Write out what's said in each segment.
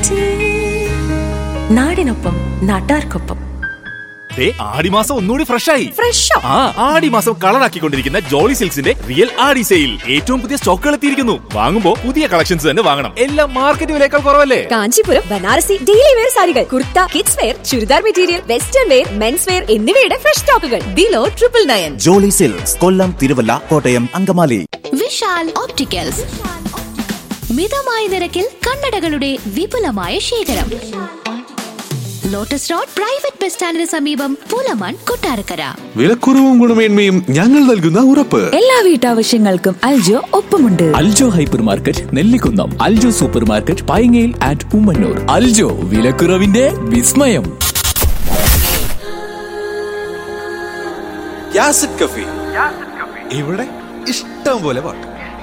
നാടിനൊപ്പം നാട്ടാർക്കൊപ്പം ദേ, ആടിമാസം ഒന്നുകൂടി ഫ്രഷ് ആയി ഫ്രഷോ ആ ആടിമാസം കളറാക്കിക്കൊണ്ടിരിക്കുന്ന ജോളി സിൽക്സിന്റെ റിയൽ ആടി സെയിൽ ഏറ്റവും പുതിയ സ്റ്റോക്കുകൾ എത്തിയിരിക്കുന്നു വാങ്ങുമ്പോ പുതിയ കളക്ഷൻസ് തന്നെ വാങ്ങണം എല്ലാം മാർക്കറ്റ് വിലയേക്കാൾ കുറവല്ലേ കാഞ്ചീപുരം ബനാറസി ഡെയിലി വെയർ സാരികൾ kurta kids wear churidar material western wear men's wear എന്നിവയുടെ ഫ്രഷ് സ്റ്റോക്കുകൾ below triple nine Jolly silks Kollam Thiruvalla Kottayam Angamaly Vishal opticals മിതമായ നിരക്കിൽ കണ്ണടകളുടെ വിപുലമായ ശേഖരം ലോട്ടസ് റോഡ് പ്രൈവറ്റ് ബസ് സ്റ്റാൻഡിന് സമീപം പൂലമൺ കൊട്ടാരക്കര വിലക്കുറവും ഗുണമേന്മയും ഞങ്ങൾ നൽകുന്ന ഉറപ്പ് എല്ലാ വീട്ടാവശ്യങ്ങൾക്കും അൽജോ ഒപ്പമുണ്ട് Aljo hyper market Nellikunnam Aljo super market പൈങ്ങയിൽ ആൻഡ് ഉമ്മന്നൂർ അൽജോ വിലക്കുറവിന്റെ വിസ്മയം യാസിഡ് കഫി ഇവിടെ ഇഷ്ടം പോലെ പാട്ട്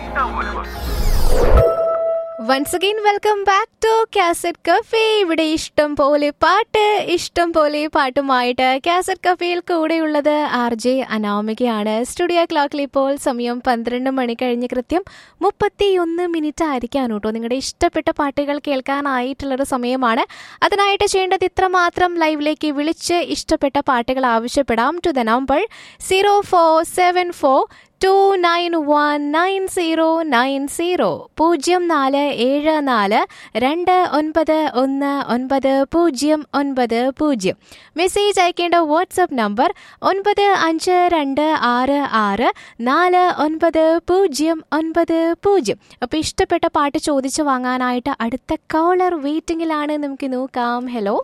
once again welcome back to cassette cafe ഇവിടെ ഇഷ്ടം പോലെ പാട്ട് ഇഷ്ടം പോലെ പാട്ടുമായിട്ട് കാസറ്റ് കഫേയിൽ കൂടെയുള്ളത് ആർ ജെ അനാമികയാണ് സ്റ്റുഡിയോ ക്ലോക്കിൽ ഇപ്പോൾ സമയം പന്ത്രണ്ട് മണി കഴിഞ്ഞ് കൃത്യം മുപ്പത്തിയൊന്ന് മിനിറ്റ് ആയിരിക്കാണ് കേട്ടോ നിങ്ങളുടെ ഇഷ്ടപ്പെട്ട പാട്ടുകൾ കേൾക്കാനായിട്ടുള്ളൊരു സമയമാണ് അതിനായിട്ട് ചെയ്യേണ്ടത് ഇത്ര മാത്രം ലൈവിലേക്ക് വിളിച്ച് ഇഷ്ടപ്പെട്ട പാട്ടുകൾ ആവശ്യപ്പെടാം to the number zero four seven four two nine one nine zero nine zero പൂജ്യം നാല് ഏഴ് നാല് രണ്ട് ഒൻപത് ഒന്ന് ഒൻപത് പൂജ്യം ഒൻപത് പൂജ്യം മെസ്സേജ് അയക്കേണ്ട വാട്സപ്പ് നമ്പർ ഒൻപത് അഞ്ച് രണ്ട് ആറ് ആറ് നാല് ഒൻപത് പൂജ്യം ഒൻപത് പൂജ്യം അപ്പോൾ ഇഷ്ടപ്പെട്ട പാട്ട് ചോദിച്ചു വാങ്ങാനായിട്ട് അടുത്ത കോളർ വെയിറ്റിംഗിലാണ് നമുക്ക് നോക്കാം hello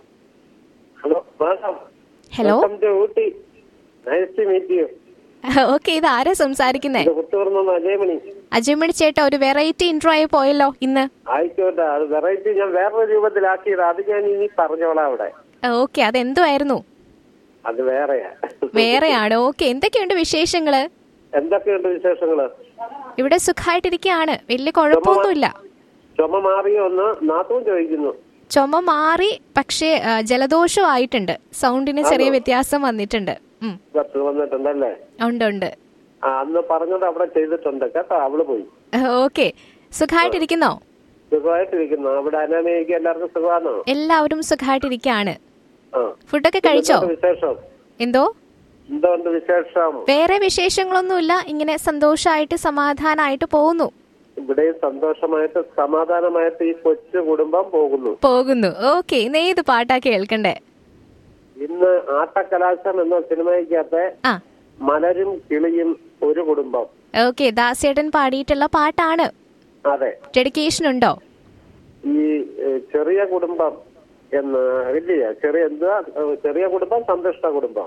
hello madam hello welcome to Ooty nice to meet you okay ഇത് ആരാ സംസാരിക്കുന്നേ ഇത് കുത്തുപറന്ന അജയമണി അജയ്മണി ചേട്ടാ ഒരു വെറൈറ്റി ഇൻട്രോ ആയി പോയല്ലോ ഇന്ന് ആയിക്കോട്ടെ അത് വെറൈറ്റി ഞാൻ വേറൊരു രൂപത്തിലാക്കിയത് അത് ഞാൻ ഇനി പറഞ്ഞോളാം അവിടെ ഓക്കെ അതെന്തുമായിരുന്നു അത് വേറെയാ വേറെയാണ് ഓക്കെ എന്തൊക്കെയുണ്ട് വിശേഷങ്ങള് എന്തൊക്കെയുണ്ട് വിശേഷങ്ങള് ഇവിടെ സുഖമായിട്ടിരിക്കുകയാണ് വലിയ കുഴപ്പമൊന്നുമില്ല ചുമ മാറിയോ ഒന്ന് നാത്തും ചോദിക്കുന്നു ചുമ മാറി പക്ഷേ ആ, ജലദോഷമായിട്ടുണ്ട് സൗണ്ടിന് ചെറിയ വ്യത്യാസം വന്നിട്ടുണ്ട് ഉം, കത്ത് വന്നിട്ടുണ്ടല്ലേ ഉണ്ട് ഉണ്ട് ആ അന്ന് പറഞ്ഞത് അവിടെ ചെയ്തിട്ടുണ്ട് കേട്ടോ അവള് പോയി ഓക്കെ സുഖമായിട്ടിരിക്കുന്നോ സുഖമായിട്ടിരിക്കുന്നു അവിടെ അനാമയ്ക്ക് എല്ലാവർക്കും സുഖമാണോ എല്ലാവരും സുഖമായിട്ടിരിക്കുകയാണ് ആ ഫുഡൊക്കെ കഴിച്ചോ എന്തുണ്ട് വിശേഷം എന്തോ എന്തുകൊണ്ട് വിശേഷം വേറെ വിശേഷങ്ങളൊന്നുമില്ല ഇങ്ങനെ സന്തോഷമായിട്ട് സമാധാനമായിട്ട് പോകുന്നു ഇവിടെയും സന്തോഷമായിട്ട് സമാധാനമായിട്ട് ഈ കൊച്ചു കുടുംബം പോകുന്നു പോകുന്നു ഓക്കെ ഇന്ന് ഏത് പാട്ടാ കേൾക്കണ്ടേ ഇന്ന് ആട്ടക്കലാശം എന്ന സിനിമയ്ക്കകത്തെ ആ മലരും കിളിയും ഒരു കുടുംബം ഓക്കെ ദാസേട്ടൻ പാടിയിട്ടുള്ള പാട്ടാണ് അതെ ഡെഡിക്കേഷൻ ഉണ്ടോ ഈ ഏഹ്, ചെറിയ കുടുംബം എന്ന് ഇല്ലയ ചെറിയ എന്താ ഏഹ്, ചെറിയ കുടുംബം സന്തുഷ്ട കുടുംബം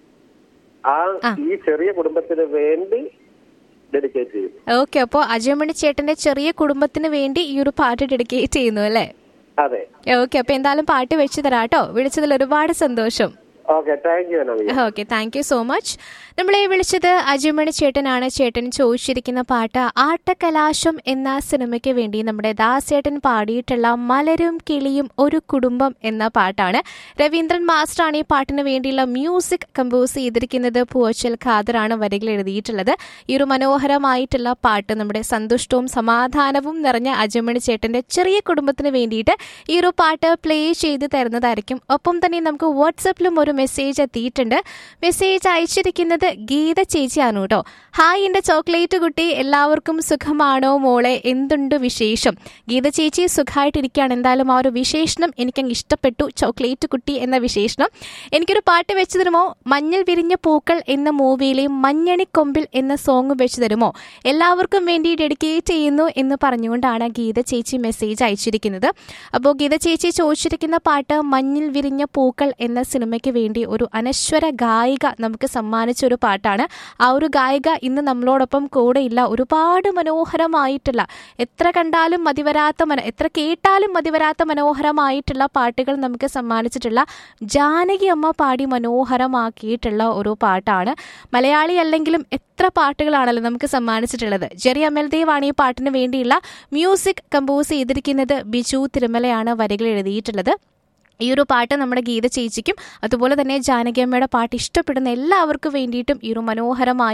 ആ ആ. ഈ ചെറിയ കുടുംബത്തിന് വേണ്ടി ഡെഡിക്കേറ്റ് ചെയ്യും ഓക്കെ അപ്പോൾ അജയമണി ചേട്ടന്റെ ചെറിയ കുടുംബത്തിന് വേണ്ടി ഈ ഒരു പാട്ട് ഡെഡിക്കേറ്റ് ചെയ്യുന്നു അല്ലേ അതെ ഓക്കെ അപ്പൊ എന്തായാലും പാട്ട് വെച്ച് തരാട്ടോ വിളിച്ചതിൽ ഒരുപാട് സന്തോഷം okay thank you Naveen okay thank you so much നമ്മളെ വിളിച്ചത് അജിമണി ചേട്ടനാണ് ചേട്ടൻ ചോദിച്ചിരിക്കുന്ന പാട്ട് ആട്ടക്കലാശം എന്ന സിനിമയ്ക്ക് വേണ്ടി നമ്മുടെ ദാസേട്ടൻ പാടിയിട്ടുള്ള മലരും കിളിയും ഒരു കുടുംബം എന്ന പാട്ടാണ് രവീന്ദ്രൻ മാസ്റ്ററാണ് ഈ പാട്ടിന് വേണ്ടിയുള്ള മ്യൂസിക് കമ്പോസ് ചെയ്തിരിക്കുന്നത് പൂവച്ചൽ ഖാദറാണ് വരികൾ എഴുതിയിട്ടുള്ളത് ഈ ഒരു മനോഹരമായിട്ടുള്ള പാട്ട് നമ്മുടെ സന്തുഷ്ടവും സമാധാനവും നിറഞ്ഞ അജമണി ചേട്ടന്റെ ചെറിയ കുടുംബത്തിന് വേണ്ടിയിട്ട് ഈ ഒരു പാട്ട് പ്ലേ ചെയ്ത് തരുന്നതായിരിക്കും ഒപ്പം തന്നെ നമുക്ക് വാട്സപ്പിലും ഒരു മെസ്സേജ് എത്തിയിട്ടുണ്ട് മെസ്സേജ് അയച്ചിരിക്കുന്നത് ഗീത ചേച്ചിയാണ് കേട്ടോ ഹായ് എൻ്റെ ചോക്ലേറ്റ് കുട്ടി എല്ലാവർക്കും സുഖമാണോ മോളെ എന്തുണ്ട് വിശേഷം ഗീത ചേച്ചി സുഖമായിട്ടിരിക്കുകയാണ് എന്തായാലും ആ ഒരു വിശേഷണം എനിക്കങ്ങ് ഇഷ്ടപ്പെട്ടു ചോക്ലേറ്റ് കുട്ടി എന്ന വിശേഷണം എനിക്കൊരു പാട്ട് വെച്ച് തരുമോ മഞ്ഞൾ വിരിഞ്ഞ പൂക്കൾ എന്ന മൂവിയിലെ മഞ്ഞണിക്കൊമ്പിൽ എന്ന സോങ് വെച്ച് തരുമോ എല്ലാവർക്കും വേണ്ടി ഡെഡിക്കേറ്റ് ചെയ്യുന്നു എന്ന് പറഞ്ഞുകൊണ്ടാണ് ഗീത ചേച്ചി മെസ്സേജ് അയച്ചിരിക്കുന്നത് അപ്പോൾ ഗീത ചേച്ചി ചോദിച്ചിരിക്കുന്ന പാട്ട് മഞ്ഞിൽ വിരിഞ്ഞ പൂക്കൾ എന്ന സിനിമയ്ക്ക് വേണ്ടി ഒരു അനശ്വര ഗായിക നമുക്ക് സമ്മാനിച്ച ഒരു പാട്ടാണ് ആ ഒരു ഗായിക ഇന്ന് നമ്മളോടൊപ്പം കൂടെയില്ല ഒരുപാട് മനോഹരമായിട്ടുള്ള എത്ര കണ്ടാലും മതിവരാത്ത മന എത്ര കേട്ടാലും മതിവരാത്ത മനോഹരമായിട്ടുള്ള പാട്ടുകൾ നമുക്ക് സമ്മാനിച്ചിട്ടുള്ള ജാനകി അമ്മ പാടി മനോഹരമാക്കിയിട്ടുള്ള ഒരു പാട്ടാണ് മലയാളി അല്ലെങ്കിലും എത്ര പാട്ടുകളാണല്ലോ നമുക്ക് സമ്മാനിച്ചിട്ടുള്ളത് ജെറി അമൽദേവ് ആണ് ഈ പാട്ടിന് വേണ്ടിയുള്ള മ്യൂസിക് കമ്പോസ് ചെയ്തിരിക്കുന്നത് ബിജു തിരുമലയാണ് വരികൾ എഴുതിയിട്ടുള്ളത് ഈ ഒരു പാട്ട് നമ്മുടെ ഗീത ചേച്ചിക്കും അതുപോലെ തന്നെ ജാനകിയമ്മയുടെ പാട്ട് ഇഷ്ടപ്പെടുന്ന എല്ലാവർക്കും വേണ്ടിയിട്ടും ഈ ഒരു മനോഹരമായ